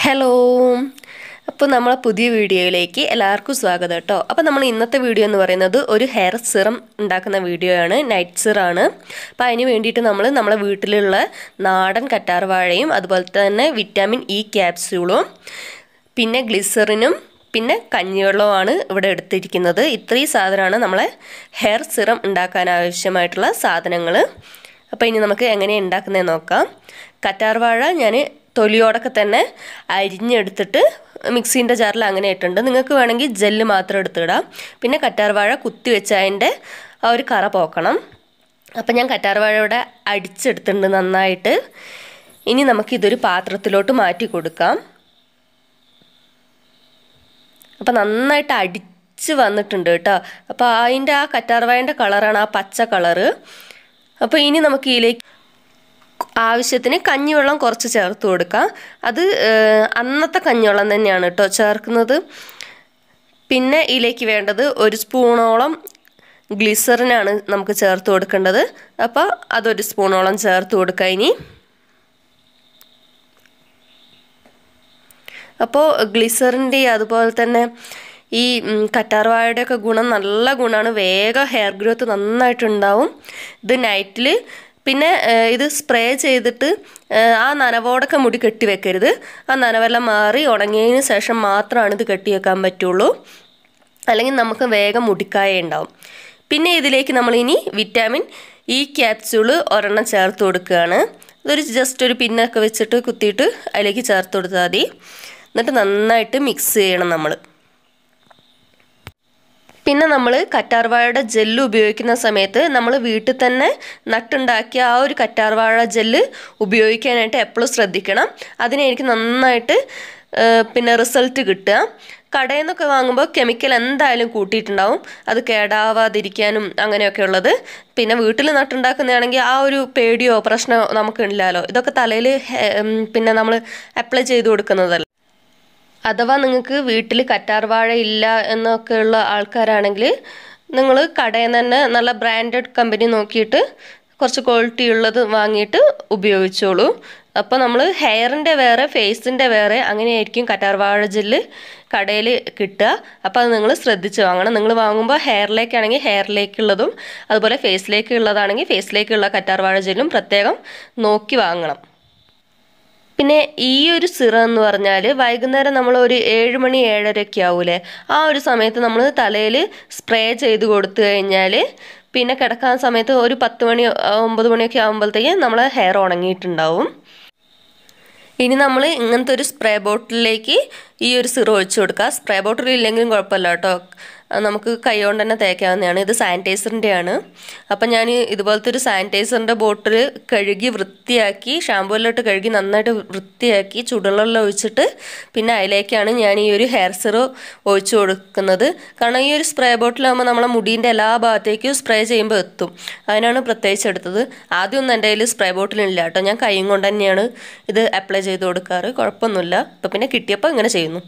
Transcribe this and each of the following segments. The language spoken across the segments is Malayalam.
ഹലോ അപ്പോൾ നമ്മളെ പുതിയ വീഡിയോയിലേക്ക് എല്ലാവർക്കും സ്വാഗതം കേട്ടോ അപ്പോൾ നമ്മൾ ഇന്നത്തെ വീഡിയോ എന്ന് പറയുന്നത് ഒരു ഹെയർ സിറം ഉണ്ടാക്കുന്ന വീഡിയോ ആണ് നൈറ്റ് സിറാണ് അപ്പോൾ അതിന് വേണ്ടിയിട്ട് നമ്മൾ നമ്മളെ വീട്ടിലുള്ള നാടൻ കറ്റാർവാഴയും അതുപോലെ തന്നെ വിറ്റാമിൻ ഇ ക്യാപ്സ്യൂളും പിന്നെ ഗ്ലിസറിനും പിന്നെ കഞ്ഞിവെള്ളമാണ് ഇവിടെ എടുത്തിരിക്കുന്നത് ഇത്രയും സാധനമാണ് നമ്മളെ ഹെയർ സിറം ഉണ്ടാക്കാൻ ആവശ്യമായിട്ടുള്ള സാധനങ്ങൾ അപ്പോൾ ഇനി നമുക്ക് എങ്ങനെയാണ് ഉണ്ടാക്കുന്നതെന്ന് നോക്കാം കറ്റാർവാഴ ഞാൻ തൊലിയോടൊക്കെ തന്നെ അരിഞ്ഞെടുത്തിട്ട് മിക്സീൻ്റെ ജാറിൽ അങ്ങനെ ഇട്ടുണ്ട് നിങ്ങൾക്ക് വേണമെങ്കിൽ ജെല്ല് മാത്രം എടുത്തിടാം പിന്നെ കറ്റാർവാഴ കുത്തി വെച്ച് അതിൻ്റെ ആ ഒരു കറ പോക്കണം അപ്പം ഞാൻ കറ്റാർവാഴ ഇവിടെ അടിച്ചെടുത്തിട്ടുണ്ട് നന്നായിട്ട് ഇനി നമുക്കിതൊരു പാത്രത്തിലോട്ട് മാറ്റി കൊടുക്കാം അപ്പം നന്നായിട്ട് അടിച്ച് വന്നിട്ടുണ്ട് കേട്ടോ അപ്പോൾ അതിൻ്റെ ആ കറ്റാർവാഴൻ്റെ കളറാണ് ആ പച്ച കളറ് അപ്പോൾ ഇനി നമുക്ക് ഇതിലേക്ക് ആവശ്യത്തിന് കഞ്ഞിവെള്ളം കുറച്ച് ചേർത്ത് കൊടുക്കാം അത് അന്നത്തെ കഞ്ഞിവെള്ളം തന്നെയാണ് കേട്ടോ ചേർക്കുന്നത് പിന്നെ ഇതിലേക്ക് വേണ്ടത് ഒരു സ്പൂണോളം ഗ്ലിസറിനാണ് നമുക്ക് ചേർത്ത് കൊടുക്കേണ്ടത് അപ്പോൾ അതൊരു സ്പൂണോളം ചേർത്ത് കൊടുക്കാം ഇനി അപ്പോൾ ഗ്ലിസറിൻ്റെ അതുപോലെ തന്നെ ഈ കറ്റാർവാഴയുടെ ഒക്കെ ഗുണം നല്ല ഗുണമാണ് വേഗം ഹെയർ ഗ്രോത്ത് നന്നായിട്ടുണ്ടാവും ഇത് നൈറ്റിൽ പിന്നെ ഇത് സ്പ്രേ ചെയ്തിട്ട് ആ നനവോടൊക്കെ മുടി കെട്ടി വെക്കരുത് ആ നനവെല്ലാം മാറി ഉണങ്ങിയതിന് ശേഷം മാത്രമാണ് ഇത് കെട്ടി വെക്കാൻ പറ്റുള്ളൂ അല്ലെങ്കിൽ നമുക്ക് വേഗം മുടിക്കായ ഉണ്ടാവും പിന്നെ ഇതിലേക്ക് നമ്മളിനി വിറ്റാമിൻ ഈ ക്യാപ്സ്യൂള് ഒരെണ്ണം ചേർത്ത് കൊടുക്കുകയാണ് ഇതൊരു ജസ്റ്റ് ഒരു പിന്നൊക്കെ വെച്ചിട്ട് കുത്തിയിട്ട് അതിലേക്ക് ചേർത്ത് കൊടുത്താൽ മതി എന്നിട്ട് നന്നായിട്ട് മിക്സ് ചെയ്യണം നമ്മൾ പിന്നെ നമ്മൾ കറ്റാർവാഴയുടെ ജെല്ല് ഉപയോഗിക്കുന്ന സമയത്ത് നമ്മൾ വീട്ടിൽ തന്നെ നട്ടുണ്ടാക്കിയ ആ ഒരു കറ്റാർവാഴ ജെല്ല് ഉപയോഗിക്കാനായിട്ട് എപ്പോഴും ശ്രദ്ധിക്കണം അതിനെ എനിക്ക് നന്നായിട്ട് പിന്നെ റിസൾട്ട് കിട്ടുക കടയിൽ നിന്നൊക്കെ വാങ്ങുമ്പോൾ കെമിക്കൽ എന്തായാലും കൂട്ടിയിട്ടുണ്ടാവും അത് കേടാവാതിരിക്കാനും അങ്ങനെയൊക്കെ ഉള്ളത് പിന്നെ വീട്ടിൽ നട്ടുണ്ടാക്കുന്നതാണെങ്കിൽ ആ ഒരു പേടിയോ പ്രശ്നമോ നമുക്കില്ലല്ലോ ഇതൊക്കെ തലയിൽ പിന്നെ നമ്മൾ അപ്ലൈ ചെയ്ത് കൊടുക്കുന്നതല്ല അഥവാ നിങ്ങൾക്ക് വീട്ടിൽ കറ്റാർവാഴ ഇല്ല എന്നൊക്കെയുള്ള ആൾക്കാരാണെങ്കിൽ നിങ്ങൾ കടയിൽ നിന്ന് തന്നെ നല്ല ബ്രാൻഡഡ് കമ്പനി നോക്കിയിട്ട് കുറച്ച് ക്വാളിറ്റി ഉള്ളത് വാങ്ങിയിട്ട് ഉപയോഗിച്ചോളൂ അപ്പോൾ നമ്മൾ ഹെയറിൻ്റെ വേറെ ഫേസിൻ്റെ വേറെ അങ്ങനെയായിരിക്കും കറ്റാർവാഴ ജെല്ല് കടയിൽ കിട്ടുക അപ്പോൾ അത് നിങ്ങൾ ശ്രദ്ധിച്ച് വാങ്ങണം നിങ്ങൾ വാങ്ങുമ്പോൾ ഹെയറിലേക്കാണെങ്കിൽ ഹെയറിലേക്കുള്ളതും അതുപോലെ ഫേസിലേക്കുള്ളതാണെങ്കിൽ ഫേസിലേക്കുള്ള കറ്റാർവാഴ ജെല്ലും പ്രത്യേകം നോക്കി വാങ്ങണം പിന്നെ ഈ ഒരു സിറം എന്ന് പറഞ്ഞാൽ വൈകുന്നേരം നമ്മൾ ഒരു ഏഴ് മണി ഏഴരയൊക്കെ ആവൂലേ ആ ഒരു സമയത്ത് നമ്മൾ തലയിൽ സ്പ്രേ ചെയ്ത് കൊടുത്തു കഴിഞ്ഞാൽ പിന്നെ കിടക്കാൻ സമയത്ത് ഒരു പത്ത് മണി ഒമ്പത് മണിയൊക്കെ ആകുമ്പോഴത്തേക്ക് നമ്മളെ ഹെയർ ഉണങ്ങിയിട്ടുണ്ടാവും ഇനി നമ്മൾ ഇങ്ങനത്തെ ഒരു സ്പ്രേ ബോട്ടിലേക്ക് ഈ ഒരു സിറം ഒഴിച്ചു കൊടുക്കുക സ്പ്രേ ബോട്ടിൽ ഇല്ലെങ്കിലും കുഴപ്പമില്ല കേട്ടോ നമുക്ക് കൈ കൊണ്ട് തന്നെ തേക്കാവുന്നതാണ് ഇത് സാനിറ്റൈസറിൻ്റെ ആണ് അപ്പം ഞാൻ ഇതുപോലത്തെ ഒരു സാനിറ്റൈസറിൻ്റെ ബോട്ടിൽ കഴുകി വൃത്തിയാക്കി ഷാമ്പൂയിലോട്ട് കഴുകി നന്നായിട്ട് വൃത്തിയാക്കി ചുടുവെള്ളം ഒഴിച്ചിട്ട് പിന്നെ അതിലേക്കാണ് ഞാൻ ഈ ഒരു ഹെയർ സിറോ ഒഴിച്ചു കൊടുക്കുന്നത് കാരണം ഈ ഒരു സ്പ്രേ ബോട്ടിലാകുമ്പോൾ നമ്മളെ മുടീൻ്റെ എല്ലാ ഭാഗത്തേക്കും സ്പ്രേ ചെയ്യുമ്പോൾ എത്തും അതിനാണ് പ്രത്യേകിച്ച് എടുത്തത് ആദ്യമൊന്നും എൻ്റെ കയ്യിൽ സ്പ്രേ ബോട്ടിലില്ല കേട്ടോ ഞാൻ കൈയും കൊണ്ട് തന്നെയാണ് ഇത് അപ്ലൈ ചെയ്ത് കൊടുക്കാറ് കുഴപ്പമൊന്നുമില്ല അപ്പോൾ പിന്നെ കിട്ടിയപ്പോൾ ഇങ്ങനെ ചെയ്യുന്നു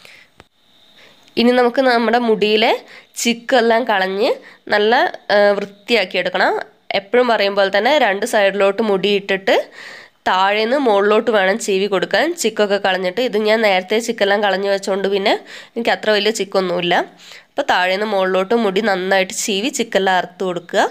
ഇനി നമുക്ക് നമ്മുടെ മുടിയിലെ ചിക്കെല്ലാം കളഞ്ഞ് നല്ല വൃത്തിയാക്കി എടുക്കണം എപ്പോഴും പറയുമ്പോൾ തന്നെ രണ്ട് സൈഡിലോട്ട് മുടി ഇട്ടിട്ട് താഴേന്ന് മുകളിലോട്ട് വേണം ചീവി കൊടുക്കാൻ ചിക്കൊക്കെ കളഞ്ഞിട്ട് ഇത് ഞാൻ നേരത്തെ ചിക്കെല്ലാം കളഞ്ഞു വെച്ചുകൊണ്ട് പിന്നെ എനിക്ക് അത്ര വലിയ ചിക്കൊന്നുമില്ല അപ്പോൾ താഴേന്ന് മുകളിലോട്ട് മുടി നന്നായിട്ട് ചീവി ചിക്കെല്ലാം അറുത്ത് കൊടുക്കുക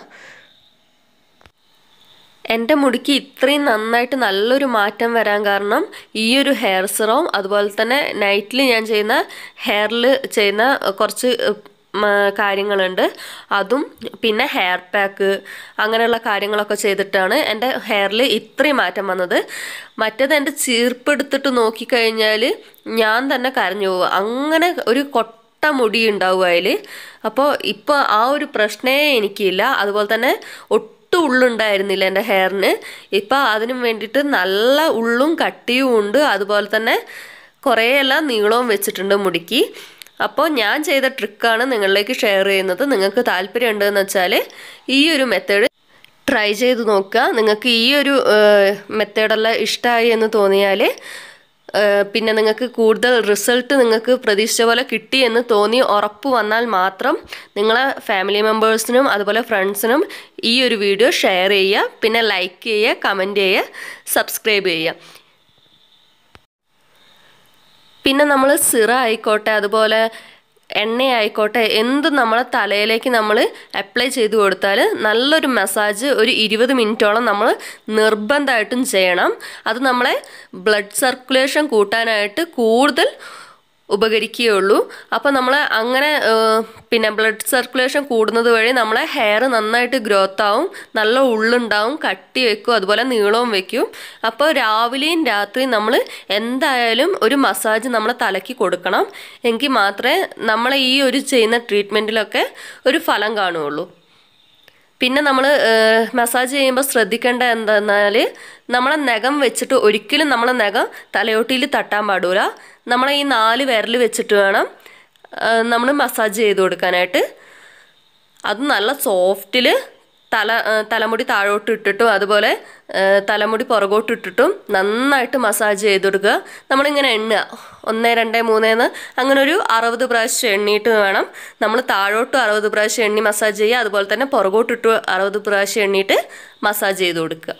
എൻ്റെ മുടിക്ക് ഇത്രയും നന്നായിട്ട് നല്ലൊരു മാറ്റം വരാൻ കാരണം ഈ ഒരു ഹെയർ സിറവും അതുപോലെ തന്നെ നൈറ്റിൽ ഞാൻ ചെയ്യുന്ന ഹെയറിൽ ചെയ്യുന്ന കുറച്ച് കാര്യങ്ങളുണ്ട് അതും പിന്നെ ഹെയർ പാക്ക് അങ്ങനെയുള്ള കാര്യങ്ങളൊക്കെ ചെയ്തിട്ടാണ് എൻ്റെ ഹെയറിൽ ഇത്രയും മാറ്റം വന്നത് മറ്റേത് എൻ്റെ ചീർപ്പെടുത്തിട്ട് നോക്കിക്കഴിഞ്ഞാൽ ഞാൻ തന്നെ കരഞ്ഞു പോകും അങ്ങനെ ഒരു കൊട്ട മുടി ഉണ്ടാവും അതിൽ അപ്പോൾ ഇപ്പോൾ ആ ഒരു പ്രശ്നമേ എനിക്കില്ല അതുപോലെ തന്നെ ഒട്ടും ഉള്ളുണ്ടായിരുന്നില്ല എൻ്റെ ഹെയറിന് ഇപ്പം അതിനും വേണ്ടിയിട്ട് നല്ല ഉള്ളും കട്ടിയും ഉണ്ട് അതുപോലെ തന്നെ കുറേയെല്ലാം നീളവും വെച്ചിട്ടുണ്ട് മുടിക്ക് അപ്പോൾ ഞാൻ ചെയ്ത ട്രിക്കാണ് നിങ്ങളിലേക്ക് ഷെയർ ചെയ്യുന്നത് നിങ്ങൾക്ക് താല്പര്യം ഉണ്ടെന്ന് വെച്ചാൽ ഈ ഒരു മെത്തേഡ് ട്രൈ ചെയ്ത് നോക്കുക നിങ്ങൾക്ക് ഈ ഒരു മെത്തേഡെല്ലാം ഇഷ്ടമായി എന്ന് തോന്നിയാൽ പിന്നെ നിങ്ങൾക്ക് കൂടുതൽ റിസൾട്ട് നിങ്ങൾക്ക് പ്രതീക്ഷിച്ച പോലെ കിട്ടി എന്ന് തോന്നി ഉറപ്പ് വന്നാൽ മാത്രം നിങ്ങളെ ഫാമിലി മെമ്പേഴ്സിനും അതുപോലെ ഫ്രണ്ട്സിനും ഈ ഒരു വീഡിയോ ഷെയർ ചെയ്യുക പിന്നെ ലൈക്ക് ചെയ്യുക കമൻറ്റ് ചെയ്യുക സബ്സ്ക്രൈബ് ചെയ്യുക പിന്നെ നമ്മൾ സിറ ആയിക്കോട്ടെ അതുപോലെ എണ്ണയായിക്കോട്ടെ എന്ത് നമ്മളെ തലയിലേക്ക് നമ്മൾ അപ്ലൈ ചെയ്ത് കൊടുത്താൽ നല്ലൊരു മസാജ് ഒരു ഇരുപത് മിനിറ്റോളം നമ്മൾ നിർബന്ധമായിട്ടും ചെയ്യണം അത് നമ്മളെ ബ്ലഡ് സർക്കുലേഷൻ കൂട്ടാനായിട്ട് കൂടുതൽ ഉപകരിക്കുകയുള്ളൂ അപ്പോൾ നമ്മൾ അങ്ങനെ പിന്നെ ബ്ലഡ് സർക്കുലേഷൻ കൂടുന്നത് വഴി നമ്മളെ ഹെയർ നന്നായിട്ട് ഗ്രോത്ത് ആവും നല്ല ഉള്ളുണ്ടാവും കട്ടി വെക്കും അതുപോലെ നീളവും വെക്കും അപ്പോൾ രാവിലെയും രാത്രിയും നമ്മൾ എന്തായാലും ഒരു മസാജ് നമ്മളെ തലയ്ക്ക് കൊടുക്കണം എങ്കിൽ മാത്രമേ നമ്മളെ ഈ ഒരു ചെയ്യുന്ന ട്രീറ്റ്മെൻറ്റിലൊക്കെ ഒരു ഫലം കാണുകയുള്ളൂ പിന്നെ നമ്മൾ മസാജ് ചെയ്യുമ്പോൾ ശ്രദ്ധിക്കേണ്ട എന്താണെന്നാൽ നമ്മളെ നഖം വെച്ചിട്ട് ഒരിക്കലും നമ്മളെ നഖം തലയോട്ടിയിൽ തട്ടാൻ പാടില്ല നമ്മളെ ഈ നാല് വിരൽ വെച്ചിട്ട് വേണം നമ്മൾ മസാജ് ചെയ്ത് കൊടുക്കാനായിട്ട് അത് നല്ല സോഫ്റ്റിൽ തല തലമുടി താഴോട്ട് ഇട്ടിട്ടും അതുപോലെ തലമുടി പുറകോട്ട് ഇട്ടിട്ടും നന്നായിട്ട് മസാജ് ചെയ്ത് കൊടുക്കുക നമ്മളിങ്ങനെ എണ്ണുക ഒന്ന് രണ്ട് മൂന്നേന്ന് അങ്ങനെ ഒരു അറുപത് പ്രാവശ്യം എണ്ണിയിട്ട് വേണം നമ്മൾ താഴോട്ടും അറുപത് പ്രാവശ്യം എണ്ണി മസാജ് ചെയ്യുക അതുപോലെ തന്നെ പുറകോട്ടിട്ട് അറുപത് പ്രാവശ്യം എണ്ണിയിട്ട് മസാജ് ചെയ്ത് കൊടുക്കുക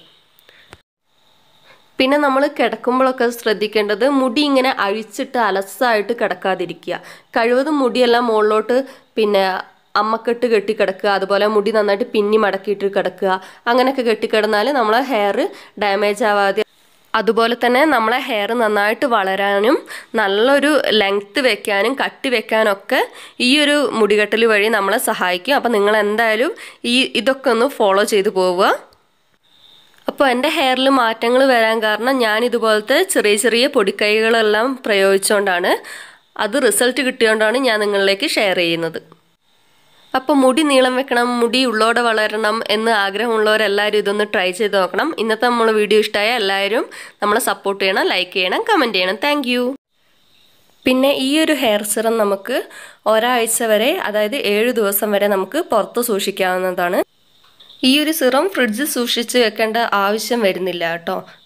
പിന്നെ നമ്മൾ കിടക്കുമ്പോഴൊക്കെ ശ്രദ്ധിക്കേണ്ടത് മുടി ഇങ്ങനെ അഴിച്ചിട്ട് അലസായിട്ട് കിടക്കാതിരിക്കുക കഴിവതും മുടിയെല്ലാം മുകളിലോട്ട് പിന്നെ അമ്മക്കെട്ട് കെട്ടിക്കിടക്കുക അതുപോലെ മുടി നന്നായിട്ട് പിന്നി മടക്കിയിട്ട് കിടക്കുക അങ്ങനെയൊക്കെ കെട്ടിക്കിടന്നാൽ നമ്മളെ ഹെയർ ഡാമേജ് ആവാതെ അതുപോലെ തന്നെ നമ്മളെ ഹെയർ നന്നായിട്ട് വളരാനും നല്ലൊരു ലെങ്ത്ത് വെക്കാനും കട്ടി വെക്കാനൊക്കെ ഈ ഒരു മുടികെട്ടൽ വഴി നമ്മളെ സഹായിക്കും അപ്പോൾ നിങ്ങൾ എന്തായാലും ഈ ഇതൊക്കെ ഒന്ന് ഫോളോ ചെയ്തു പോവുക അപ്പോൾ എൻ്റെ ഹെയറിൽ മാറ്റങ്ങൾ വരാൻ കാരണം ഞാൻ ഇതുപോലത്തെ ചെറിയ ചെറിയ പൊടിക്കൈകളെല്ലാം പ്രയോഗിച്ചുകൊണ്ടാണ് അത് റിസൾട്ട് കിട്ടിയോണ്ടാണ് ഞാൻ നിങ്ങളിലേക്ക് ഷെയർ ചെയ്യുന്നത് അപ്പോൾ മുടി നീളം വെക്കണം മുടി ഉള്ളോടെ വളരണം എന്ന് ആഗ്രഹമുള്ളവരെല്ലാവരും ഇതൊന്ന് ട്രൈ ചെയ്ത് നോക്കണം ഇന്നത്തെ നമ്മൾ വീഡിയോ ഇഷ്ടമായ എല്ലാവരും നമ്മളെ സപ്പോർട്ട് ചെയ്യണം ലൈക്ക് ചെയ്യണം കമൻറ്റ് ചെയ്യണം താങ്ക് പിന്നെ ഈ ഒരു ഹെയർ സിറം നമുക്ക് ഒരാഴ്ച വരെ അതായത് ഏഴ് ദിവസം വരെ നമുക്ക് പുറത്ത് സൂക്ഷിക്കാവുന്നതാണ് ഈ ഒരു സിറം ഫ്രിഡ്ജിൽ സൂക്ഷിച്ച് വെക്കേണ്ട ആവശ്യം വരുന്നില്ല കേട്ടോ